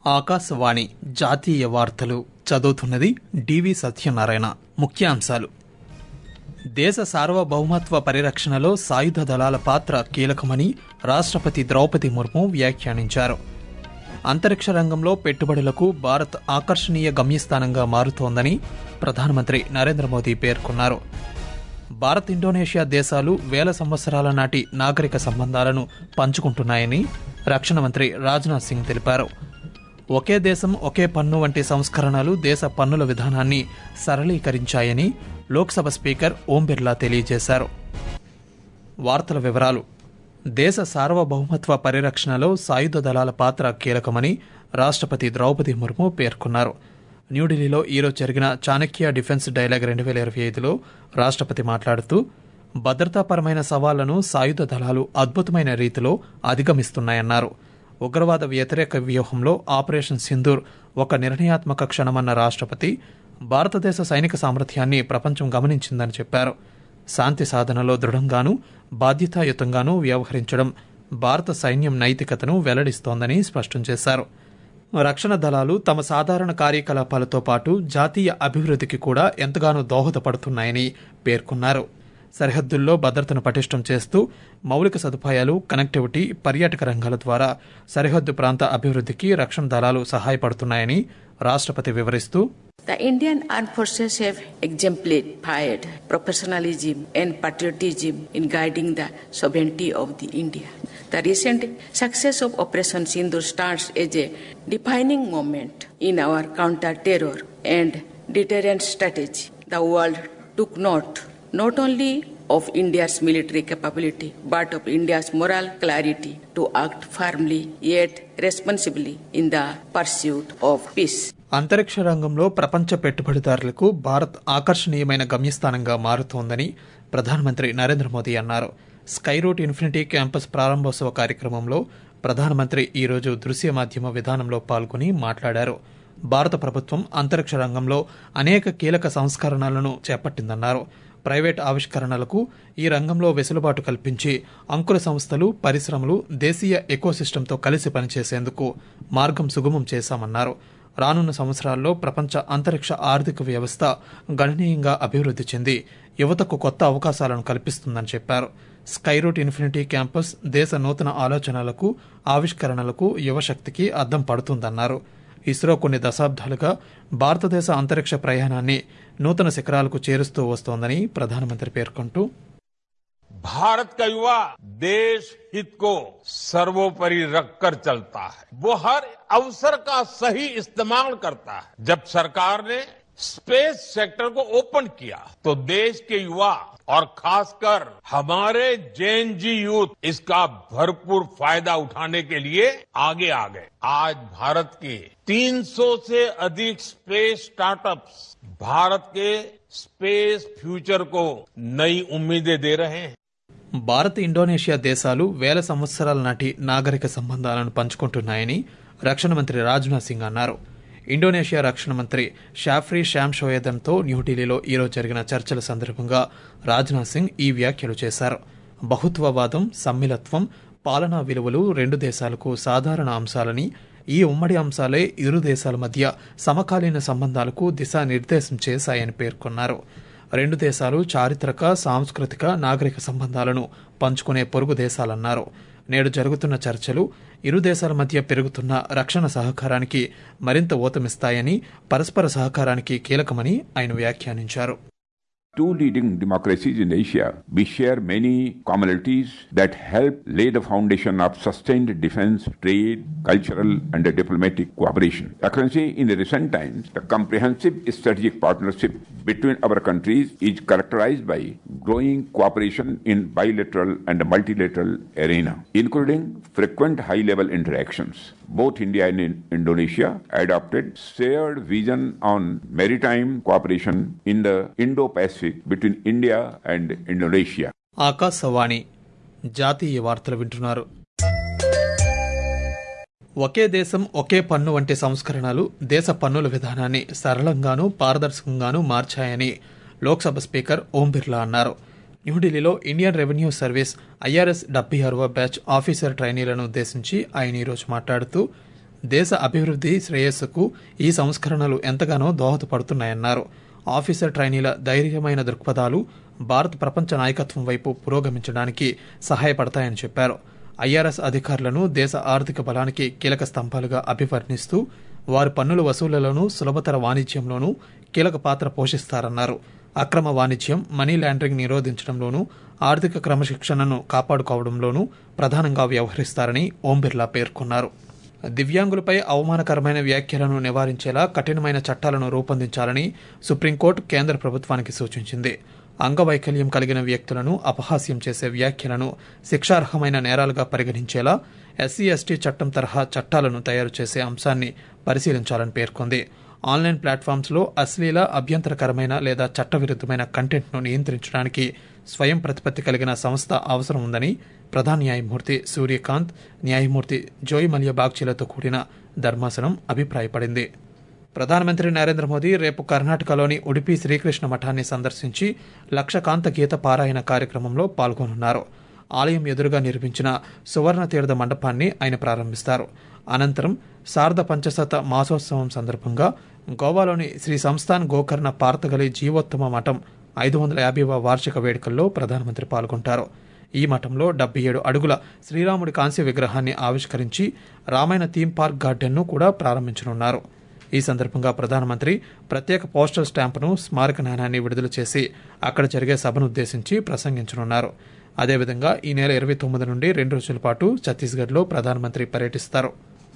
ఆకాశవాణి జాతీయ వార్తలు చదువుతున్నది డివి సత్యనారాయణ ముఖ్యాంశాలు దేశ సార్వభౌమత్వ పరిరక్షణలో సాయుధ దళాల పాత్ర కీలకమని రాష్ట్రపతి ద్రౌపది ముర్ము వ్యాఖ్యానించారు అంతరిక్ష రంగంలో పెట్టుబడులకు భారత్ ఆకర్షణీయ గమ్యస్థానంగా మారుతోందని ప్రధానమంత్రి నరేంద్ర మోదీ పేర్కొన్నారు భారత్ ఇండోనేషియా దేశాలు వేల సంవత్సరాల నాటి నాగరిక సంబంధాలను పంచుకుంటున్నాయని రక్షణ మంత్రి రాజ్నాథ్ సింగ్ తెలిపారు ఒకే దేశం ఒకే పన్ను వంటి సంస్కరణలు దేశ పన్నుల విధానాన్ని సరళీకరించాయని లోక్సభ స్పీకర్ ఓం బిర్లా తెలియజేశారు వార్తల వివరాలు దేశ సార్వభౌమత్వ పరిరక్షణలో సాయుధ దళాల పాత్ర కీలకమని రాష్ట్రపతి ద్రౌపది ముర్ము పేర్కొన్నారు న్యూఢిల్లీలో ఈరోజు జరిగిన చాణక్య డిఫెన్స్ డైలాగ్ రెండు వేల ఇరవై ఐదులో రాష్ట్రపతి మాట్లాడుతూ భద్రతాపరమైన సవాళ్లను సాయుధ దళాలు అద్భుతమైన రీతిలో అధిగమిస్తున్నాయన్నారు ఉగ్రవాద వ్యతిరేక వ్యూహంలో ఆపరేషన్ సింధూర్ ఒక నిర్ణయాత్మక క్షణమన్న రాష్ట్రపతి భారతదేశ సైనిక సామర్థ్యాన్ని ప్రపంచం గమనించిందని చెప్పారు శాంతి సాధనలో దృఢంగానూ బాధ్యతాయుతంగానూ వ్యవహరించడం భారత సైన్యం నైతికతను వెల్లడిస్తోందని స్పష్టం చేశారు రక్షణ దళాలు తమ సాధారణ కార్యకలాపాలతో పాటు జాతీయ అభివృద్ధికి కూడా ఎంతగానో దోహదపడుతున్నాయని పేర్కొన్నారు సరిహద్దుల్లో భద్రతను పటిష్టం చేస్తూ మౌలిక సదుపాయాలు కనెక్టివిటీ పర్యాటక రంగాల ద్వారా సరిహద్దు ప్రాంత అభివృద్ధికి రక్షణ దళాలు సహాయపడుతున్నాయని రాష్ట్రపతి వివరిస్తూ The Indian Armed Forces have exemplified professionalism and patriotism in guiding the sovereignty of the India. The recent success of Operation Sindur stands as a defining moment in our counter-terror and deterrent strategy. The world took note not only of India's military capability, but of India's moral clarity to act firmly yet responsibly in the pursuit of peace. అంతరిక్ష రంగంలో ప్రపంచ పెట్టుబడిదారులకు భారత్ ఆకర్షణీయమైన గమ్యస్థానంగా మారుతోందని ప్రధానమంత్రి నరేంద్ర మోదీ అన్నారు Skyroot infinity campus ప్రారంభోత్సవ కార్యక్రమంలో ప్రధానమంత్రి ఈరోజు దృశ్య మాధ్యమ విధానంలో పాల్గొని మాట్లాడారు భారత ప్రభుత్వం అంతరిక్ష రంగంలో అనేక కీలక సంస్కరణలను చేపట్టిందన్నారు ప్రైవేట్ ఆవిష్కరణలకు ఈ రంగంలో వెసులుబాటు కల్పించి అంకుర సంస్థలు పరిశ్రమలు దేశీయ ఎకోసిస్టంతో కలిసి పనిచేసేందుకు మార్గం సుగమం చేశామన్నారు రానున్న సంవత్సరాల్లో ప్రపంచ అంతరిక్ష ఆర్థిక వ్యవస్థ గణనీయంగా అభివృద్ధి చెంది యువతకు కొత్త అవకాశాలను కల్పిస్తుందని చెప్పారు స్కైరూట్ ఇన్ఫినిటీ క్యాంపస్ దేశ నూతన ఆలోచనలకు ఆవిష్కరణలకు యువశక్తికి అద్దం పడుతుందన్నారు ఇస్రో కొన్ని దశాబ్దాలుగా భారతదేశ అంతరిక్ష ప్రయాణాన్ని నూతన శిఖరాలకు చేరుస్తూ వస్తోందని ప్రధానమంత్రి పేర్కొంటూ भारत का युवा देश हित को सर्वोपरि रखकर चलता है वो हर अवसर का सही इस्तेमाल करता है जब सरकार ने स्पेस सेक्टर को ओपन किया तो देश के युवा और खासकर हमारे जैन जी यूथ इसका भरपूर फायदा उठाने के लिए आगे आ गए आज भारत के 300 से अधिक स्पेस स्टार्टअप्स भारत के स्पेस फ्यूचर को नई उम्मीदें दे रहे हैं భారత్ ఇండోనేషియా దేశాలు వేల సంవత్సరాల నాటి నాగరిక సంబంధాలను పంచుకుంటున్నాయని రక్షణ మంత్రి రాజ్నాథ్ సింగ్ అన్నారు ఇండోనేషియా రక్షణ మంత్రి షాఫ్రీ శ్యామ్ షోయదన్తో న్యూఢిల్లీలో ఈరోజు జరిగిన చర్చల సందర్భంగా రాజ్నాథ్ సింగ్ ఈ వ్యాఖ్యలు చేశారు బహుత్వవాదం సమ్మిళత్వం పాలనా విలువలు రెండు దేశాలకు సాధారణ అంశాలని ఈ ఉమ్మడి అంశాలే ఇరు దేశాల మధ్య సమకాలీన సంబంధాలకు దిశానిర్దేశం చేశాయని పేర్కొన్నారు రెండు దేశాలు చారిత్రక సాంస్కృతిక నాగరిక సంబంధాలను పంచుకునే పొరుగు దేశాలన్నారు నేడు జరుగుతున్న చర్చలు ఇరు దేశాల మధ్య పెరుగుతున్న రక్షణ సహకారానికి మరింత ఊతమిస్తాయని పరస్పర సహకారానికి కీలకమని ఆయన వ్యాఖ్యానించారు two leading democracies in Asia, we share many commonalities that help lay the foundation of sustained defense, trade, cultural, and diplomatic cooperation. Excellency, in the recent times, the comprehensive strategic partnership between our countries is characterized by growing cooperation in bilateral and multilateral arena, including frequent high-level interactions. Both India and Indonesia adopted shared vision on maritime cooperation in the Indo-Pacific between India and Indonesia. Akashvani జాతీయ వార్తలు వింటున్నారు ఒకే దేశం ఒకే పన్ను వంటి సంస్కరణలు దేశ పన్నుల విధానాన్ని సరళంగానూ పారదర్శకంగానూ మార్చాయని లోక్సభ స్పీకర్ ఓం బిర్లా అన్నారు న్యూఢిల్లీలో ఇండియన్ రెవెన్యూ సర్వీస్ ఐఆర్ఎస్ డెబ్బై ఆరవ బ్యాచ్ ఆఫీసర్ ట్రైనీలను ఉద్దేశించి ఆయన ఈరోజు మాట్లాడుతూ దేశ అభివృద్ధి శ్రేయస్సుకు ఈ సంస్కరణలు ఎంతగానో దోహదపడుతున్నాయన్నారు ఆఫీసర్ ట్రైనీల ధైర్యమైన దృక్పథాలు భారత్ ప్రపంచ నాయకత్వం వైపు పురోగమించడానికి సహాయపడతాయని చెప్పారు ఐఆర్ఎస్ అధికారులను దేశ ఆర్థిక బలానికి కీలక స్తంభాలుగా అభివర్ణిస్తూ వారి పన్నుల వసూళ్లలోనూ సులభతర వాణిజ్యంలోనూ కీలక పాత్ర పోషిస్తారన్నారు అక్రమ వాణిజ్యం మనీ లాండరింగ్ నిరోధించడంలోనూ ఆర్థిక క్రమశిక్షణను కాపాడుకోవడంలోనూ ప్రధానంగా వ్యవహరిస్తారని ఓం బిర్లా పేర్కొన్నారు దివ్యాంగులపై అవమానకరమైన వ్యాఖ్యలను నివారించేలా కఠినమైన చట్టాలను రూపొందించాలని సుప్రీంకోర్టు కేంద్ర ప్రభుత్వానికి సూచించింది అంగవైకల్యం కలిగిన వ్యక్తులను అపహాస్యం చేసే వ్యాఖ్యలను శిక్షార్హమైన నేరాలుగా పరిగణించేలా ఎస్సీ ఎస్టీ చట్టం తరహా చట్టాలను తయారు చేసే అంశాన్ని పరిశీలించాలని పేర్కొంది ఆన్లైన్ ప్లాట్ఫామ్స్లో అశ్లీల అభ్యంతరకరమైన లేదా చట్టవిరుద్ధమైన కంటెంట్ను నియంత్రించడానికి స్వయం ప్రతిపత్తి కలిగిన సంస్థ అవసరం ఉందని ప్రధాన న్యాయమూర్తి సూర్యకాంత్ న్యాయమూర్తి జోయి మలియా బాగ్చీలతో కూడిన ధర్మాసనం అభిప్రాయపడింది ప్రధానమంత్రి నరేంద్ర మోదీ రేపు కర్ణాటకలోని ఉడిపి శ్రీకృష్ణ మఠాన్ని సందర్శించి లక్షకాంత గీత పారాయణ కార్యక్రమంలో పాల్గొనున్నారు ఆలయం ఎదురుగా నిర్మించిన సువర్ణ తీర్థ మండపాన్ని ఆయన ప్రారంభిస్తారు అనంతరం శారద పంచశత మాసోత్సవం సందర్భంగా గోవాలోని శ్రీ సంస్థాన్ గోకర్ణ పార్తగలి జీవోత్తమ మఠం ఐదు వందల యాభైవ వార్షిక వేడుకల్లో ప్రధానమంత్రి పాల్గొంటారు ఈ మఠంలో డెబ్బై ఏడు అడుగుల శ్రీరాముడి కాంస్య విగ్రహాన్ని ఆవిష్కరించి రామాయణ థీమ్ పార్క్ గార్డెన్ను కూడా ప్రారంభించనున్నారు ఈ సందర్భంగా ప్రధానమంత్రి ప్రత్యేక పోస్టల్ స్టాంపును స్మారక నాణాన్ని విడుదల చేసి అక్కడ జరిగే సభను ఉద్దేశించి ప్రసంగించనున్నారు అదేవిధంగా ఈ నెల ఇరవై తొమ్మిది నుండి రెండు రోజుల పాటు ఛత్తీస్గఢ్లో ప్రధానమంత్రి పర్యటిస్తారు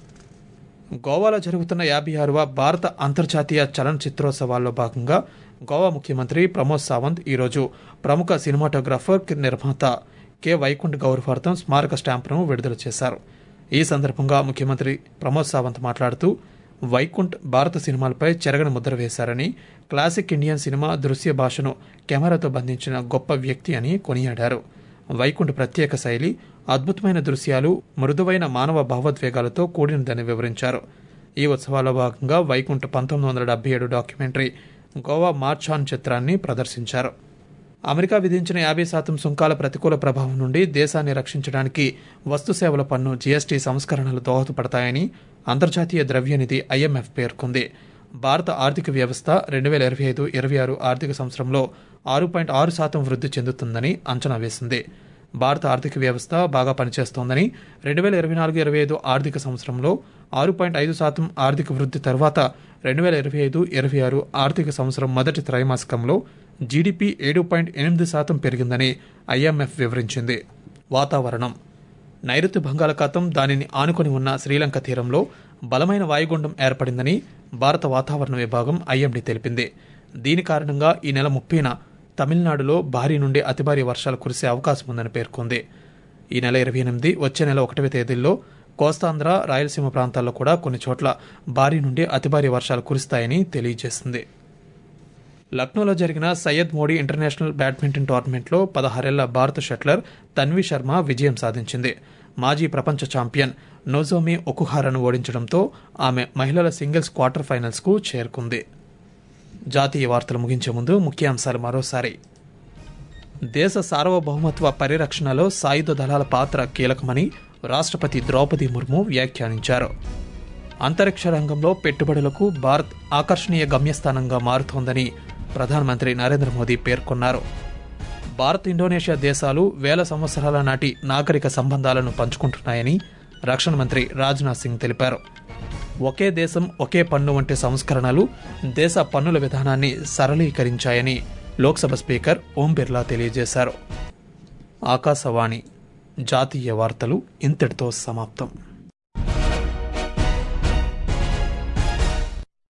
గోవాలో జరుగుతున్న యాభై ఆరవ భారత అంతర్జాతీయ చలనచిత్రోత్సవాల్లో భాగంగా గోవా ముఖ్యమంత్రి ప్రమోద్ సావంత్ ఈరోజు ప్రముఖ సినిమాటోగ్రాఫర్ నిర్మాత కె వైకుంఠ్ గౌరవార్థం స్మారక స్టాంపును విడుదల చేశారు ఈ సందర్భంగా ముఖ్యమంత్రి ప్రమోద్ సావంత్ మాట్లాడుతూ వైకుంఠ్ భారత సినిమాలపై చెరగని ముద్ర వేశారని క్లాసిక్ ఇండియన్ సినిమా దృశ్య భాషను కెమెరాతో బంధించిన గొప్ప వ్యక్తి అని కొనియాడారు వైకుంఠ్ ప్రత్యేక శైలి అద్భుతమైన దృశ్యాలు మృదువైన మానవ భావోద్వేగాలతో కూడినదని వివరించారు ఈ ఉత్సవాల్లో భాగంగా వైకుంఠ్ పంతొమ్మిది వందల డెబ్బై ఏడు డాక్యుమెంటరీ గోవా మార్చ్ ఆన్ చిత్రాన్ని ప్రదర్శించారు అమెరికా విధించిన యాభై శాతం సుంకాల ప్రతికూల ప్రభావం నుండి దేశాన్ని రక్షించడానికి వస్తు సేవల పన్ను జీఎస్టీ సంస్కరణలు దోహదపడతాయని అంతర్జాతీయ ద్రవ్యనిధి ఐఎంఎఫ్ పేర్కొంది భారత ఆర్థిక వ్యవస్థ రెండు వేల ఇరవై ఐదు ఇరవై ఆరు ఆర్థిక సంవత్సరంలో ఆరు పాయింట్ ఆరు శాతం వృద్ధి చెందుతుందని అంచనా వేసింది భారత ఆర్థిక వ్యవస్థ బాగా పనిచేస్తోందని రెండు వేల ఇరవై నాలుగు ఇరవై ఐదు ఆర్థిక సంవత్సరంలో ఆరు పాయింట్ ఐదు శాతం ఆర్థిక వృద్ధి తర్వాత రెండు వేల ఇరవై ఐదు ఇరవై ఆరు ఆర్థిక సంవత్సరం మొదటి త్రైమాసికంలో జీడీపీ ఏడు పాయింట్ ఎనిమిది శాతం పెరిగిందని ఐఎంఎఫ్ వివరించింది వాతావరణం నైరుతి బంగాళాఖాతం దానిని ఆనుకొని ఉన్న శ్రీలంక తీరంలో బలమైన వాయుగుండం ఏర్పడిందని భారత వాతావరణ విభాగం ఐఎండీ తెలిపింది దీని కారణంగా ఈ నెల ముప్పైన తమిళనాడులో భారీ నుండి అతి భారీ వర్షాలు కురిసే అవకాశం ఉందని పేర్కొంది ఈ నెల ఇరవై ఎనిమిది వచ్చే నెల ఒకటవ తేదీల్లో కోస్తాంధ్ర రాయలసీమ ప్రాంతాల్లో కూడా కొన్ని చోట్ల భారీ నుండి అతి భారీ వర్షాలు కురుస్తాయని తెలియజేసింది లక్నోలో జరిగిన సయ్యద్ మోడీ ఇంటర్నేషనల్ బ్యాడ్మింటన్ టోర్నమెంట్లో పదహారేళ్ల భారత షట్లర్ తన్వి శర్మ విజయం సాధించింది మాజీ ప్రపంచ ఛాంపియన్ నోజోమి ఒకుహారను ఓడించడంతో ఆమె మహిళల సింగిల్స్ క్వార్టర్ ఫైనల్స్కు చేరుకుంది జాతీయ వార్తలు ముగించే ముందు ముఖ్యాంశాలు మరోసారి దేశ సార్వభౌమత్వ పరిరక్షణలో సాయుధ దళాల పాత్ర కీలకమని రాష్ట్రపతి ద్రౌపది ముర్ము వ్యాఖ్యానించారు అంతరిక్ష రంగంలో పెట్టుబడులకు భారత్ ఆకర్షణీయ గమ్యస్థానంగా మారుతోందని ప్రధానమంత్రి నరేంద్ర మోదీ పేర్కొన్నారు భారత్ ఇండోనేషియా దేశాలు వేల సంవత్సరాల నాటి నాగరిక సంబంధాలను పంచుకుంటున్నాయని రక్షణ మంత్రి రాజ్నాథ్ సింగ్ తెలిపారు ఒకే దేశం ఒకే పన్ను వంటి సంస్కరణలు దేశ పన్నుల విధానాన్ని సరళీకరించాయని లోక్సభ స్పీకర్ ఓం బిర్లా తెలియజేశారు ఆకాశవాణి జాతీయ వార్తలు ఇంతటితో సమాప్తం